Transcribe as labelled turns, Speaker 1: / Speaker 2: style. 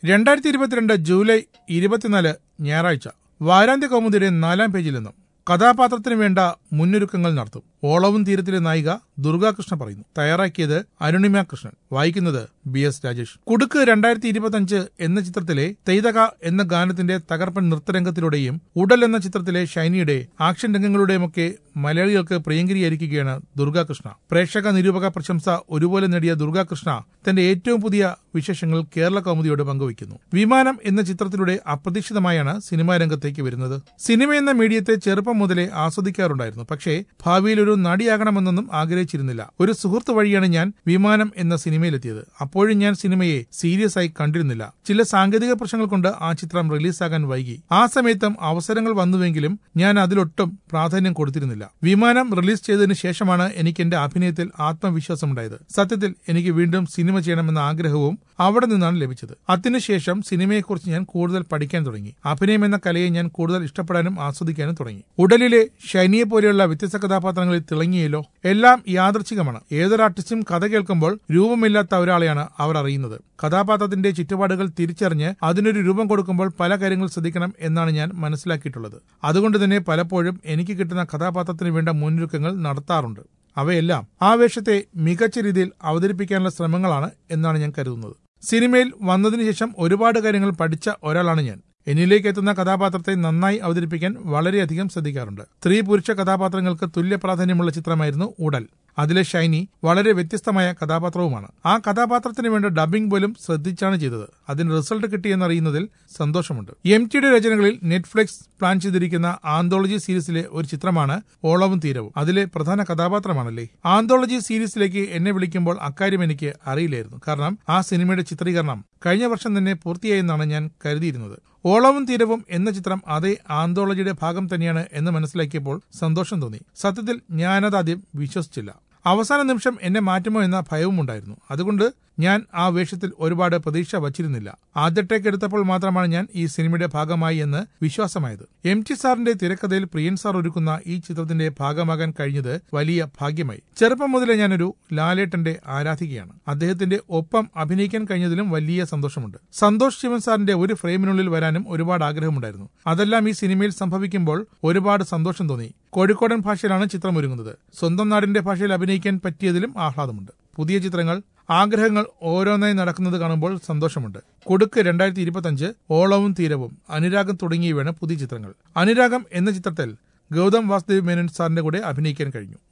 Speaker 1: രണ്ടായിരത്തി ഇരുപത്തിരണ്ട് ജൂലൈ ഇരുപത്തിനാല് ഞായറാഴ്ച വാരാന്ത്യ കൗമുദിയുടെ നാലാം പേജിൽ നിന്നും കഥാപാത്രത്തിന് വേണ്ട മുന്നൊരുക്കങ്ങൾ നടത്തും ഓളവും തീരത്തിലെ നായിക ദുർഗാകൃഷ്ണ പറയുന്നു തയ്യാറാക്കിയത് അരുണിമ കൃഷ്ണൻ വായിക്കുന്നത് ബി എസ് രാജേഷ് കുടുക്ക് രണ്ടായിരത്തി ഇരുപത്തിയഞ്ച് എന്ന ചിത്രത്തിലെ തെയ്തക എന്ന ഗാനത്തിന്റെ തകർപ്പൻ നൃത്തരംഗത്തിലൂടെയും ഉടൽ എന്ന ചിത്രത്തിലെ ഷൈനിയുടെ ആക്ഷൻ രംഗങ്ങളുടെയുമൊക്കെ മലയാളികൾക്ക് പ്രിയങ്കരിയായിരിക്കുകയാണ് ദുർഗാകൃഷ്ണ പ്രേക്ഷക നിരൂപക പ്രശംസ ഒരുപോലെ നേടിയ ദുർഗാകൃഷ്ണ തന്റെ ഏറ്റവും പുതിയ വിശേഷങ്ങൾ കേരള കൗമുദിയോട് പങ്കുവയ്ക്കുന്നു വിമാനം എന്ന ചിത്രത്തിലൂടെ അപ്രതീക്ഷിതമായാണ് സിനിമാ രംഗത്തേക്ക് വരുന്നത് സിനിമ എന്ന മീഡിയത്തെ ചെറുപ്പം മുതലേ ആസ്വദിക്കാറുണ്ടായിരുന്നു പക്ഷേ ഭാവിയിൽ ഒരു നടിയാകണമെന്നൊന്നും ആഗ്രഹിച്ചിരുന്നില്ല ഒരു സുഹൃത്ത് വഴിയാണ് ഞാൻ വിമാനം എന്ന സിനിമയിലെത്തിയത് അപ്പോഴും ഞാൻ സിനിമയെ സീരിയസ് ആയി കണ്ടിരുന്നില്ല ചില സാങ്കേതിക പ്രശ്നങ്ങൾ കൊണ്ട് ആ ചിത്രം റിലീസാകാൻ വൈകി ആ സമയത്തും അവസരങ്ങൾ വന്നുവെങ്കിലും ഞാൻ അതിലൊട്ടും പ്രാധാന്യം കൊടുത്തിരുന്നില്ല വിമാനം റിലീസ് ചെയ്തതിനു ശേഷമാണ് എനിക്ക് എന്റെ അഭിനയത്തിൽ ആത്മവിശ്വാസമുണ്ടായത് സത്യത്തിൽ എനിക്ക് വീണ്ടും സിനിമ ചെയ്യണമെന്ന ആഗ്രഹവും അവിടെ നിന്നാണ് ലഭിച്ചത് അതിനുശേഷം സിനിമയെക്കുറിച്ച് ഞാൻ കൂടുതൽ പഠിക്കാൻ തുടങ്ങി അഭിനയം എന്ന കലയെ ഞാൻ കൂടുതൽ ഇഷ്ടപ്പെടാനും ആസ്വദിക്കാനും തുടങ്ങി ഉടലിലെ ഷൈനിയെ പോലെയുള്ള വ്യത്യസ്ത കഥാപാത്രങ്ങളിൽ തിളങ്ങിയല്ലോ എല്ലാം യാദർച്ഛികമാണ് ഏതൊരു ആർട്ടിസ്റ്റും കഥ കേൾക്കുമ്പോൾ രൂപമില്ലാത്ത ഒരാളെയാണ് അവർ അറിയുന്നത് കഥാപാത്രത്തിന്റെ ചുറ്റുപാടുകൾ തിരിച്ചറിഞ്ഞ് അതിനൊരു രൂപം കൊടുക്കുമ്പോൾ പല കാര്യങ്ങൾ ശ്രദ്ധിക്കണം എന്നാണ് ഞാൻ മനസ്സിലാക്കിയിട്ടുള്ളത് അതുകൊണ്ട് തന്നെ പലപ്പോഴും എനിക്ക് കിട്ടുന്ന കഥാപാത്രത്തിന് വേണ്ട മുന്നൊരുക്കങ്ങൾ നടത്താറുണ്ട് അവയെല്ലാം ആ വേഷത്തെ മികച്ച രീതിയിൽ അവതരിപ്പിക്കാനുള്ള ശ്രമങ്ങളാണ് എന്നാണ് ഞാൻ കരുതുന്നത് സിനിമയിൽ വന്നതിനു ശേഷം ഒരുപാട് കാര്യങ്ങൾ പഠിച്ച ഒരാളാണ് ഞാൻ എന്നിലേക്ക് എത്തുന്ന കഥാപാത്രത്തെ നന്നായി അവതരിപ്പിക്കാൻ വളരെയധികം ശ്രദ്ധിക്കാറുണ്ട് സ്ത്രീ പുരുഷ കഥാപാത്രങ്ങൾക്ക് തുല്യ പ്രാധാന്യമുള്ള ചിത്രമായിരുന്നു ഉടൽ അതിലെ ഷൈനി വളരെ വ്യത്യസ്തമായ കഥാപാത്രവുമാണ് ആ കഥാപാത്രത്തിന് വേണ്ട ഡബിംഗ് പോലും ശ്രദ്ധിച്ചാണ് ചെയ്തത് അതിന് റിസൾട്ട് കിട്ടിയെന്നറിയുന്നതിൽ സന്തോഷമുണ്ട് എം ടിയുടെ രചനകളിൽ നെറ്റ്ഫ്ലിക്സ് പ്ലാൻ ചെയ്തിരിക്കുന്ന ആന്തോളജി സീരീസിലെ ഒരു ചിത്രമാണ് ഓളവും തീരവും അതിലെ പ്രധാന കഥാപാത്രമാണല്ലേ ആന്തോളജി സീരീസിലേക്ക് എന്നെ വിളിക്കുമ്പോൾ അക്കാര്യം എനിക്ക് അറിയില്ലായിരുന്നു കാരണം ആ സിനിമയുടെ ചിത്രീകരണം കഴിഞ്ഞ വർഷം തന്നെ പൂർത്തിയായെന്നാണ് ഞാൻ കരുതിയിരുന്നത് ഓളവും തീരവും എന്ന ചിത്രം അതേ ആന്തോളജിയുടെ ഭാഗം തന്നെയാണ് എന്ന് മനസ്സിലാക്കിയപ്പോൾ സന്തോഷം തോന്നി സത്യത്തിൽ ഞാനത് ആദ്യം വിശ്വസിച്ചില്ല അവസാന നിമിഷം എന്നെ മാറ്റുമോ എന്ന ഭയവും ഉണ്ടായിരുന്നു അതുകൊണ്ട് ഞാൻ ആ വേഷത്തിൽ ഒരുപാട് പ്രതീക്ഷ വച്ചിരുന്നില്ല ആദ്യ ടേക്ക് എടുത്തപ്പോൾ മാത്രമാണ് ഞാൻ ഈ സിനിമയുടെ ഭാഗമായി എന്ന് വിശ്വാസമായത് എം ടി സാറിന്റെ തിരക്കഥയിൽ പ്രിയൻ സാർ ഒരുക്കുന്ന ഈ ചിത്രത്തിന്റെ ഭാഗമാകാൻ കഴിഞ്ഞത് വലിയ ഭാഗ്യമായി ചെറുപ്പം മുതലേ ഞാനൊരു ലാലേട്ടന്റെ ആരാധികയാണ് അദ്ദേഹത്തിന്റെ ഒപ്പം അഭിനയിക്കാൻ കഴിഞ്ഞതിലും വലിയ സന്തോഷമുണ്ട് സന്തോഷ് ശിവൻ സാറിന്റെ ഒരു ഫ്രെയിമിനുള്ളിൽ വരാനും ഒരുപാട് ആഗ്രഹമുണ്ടായിരുന്നു അതെല്ലാം ഈ സിനിമയിൽ സംഭവിക്കുമ്പോൾ ഒരുപാട് സന്തോഷം തോന്നി കോഴിക്കോടൻ ഭാഷയിലാണ് ചിത്രം ഒരുങ്ങുന്നത് സ്വന്തം നാടിന്റെ ഭാഷയിൽ അഭിനയിക്കാൻ പറ്റിയതിലും ആഹ്ലാദമുണ്ട് പുതിയ ചിത്രങ്ങൾ ആഗ്രഹങ്ങൾ ഓരോന്നായി നടക്കുന്നത് കാണുമ്പോൾ സന്തോഷമുണ്ട് കൊടുക്ക് രണ്ടായിരത്തി ഇരുപത്തിയഞ്ച് ഓളവും തീരവും അനുരാഗം തുടങ്ങിയവയാണ് പുതിയ ചിത്രങ്ങൾ അനുരാഗം എന്ന ചിത്രത്തിൽ ഗൗതം വാസുദേവ് മേനൻ സാറിന്റെ കൂടെ അഭിനയിക്കാൻ കഴിഞ്ഞു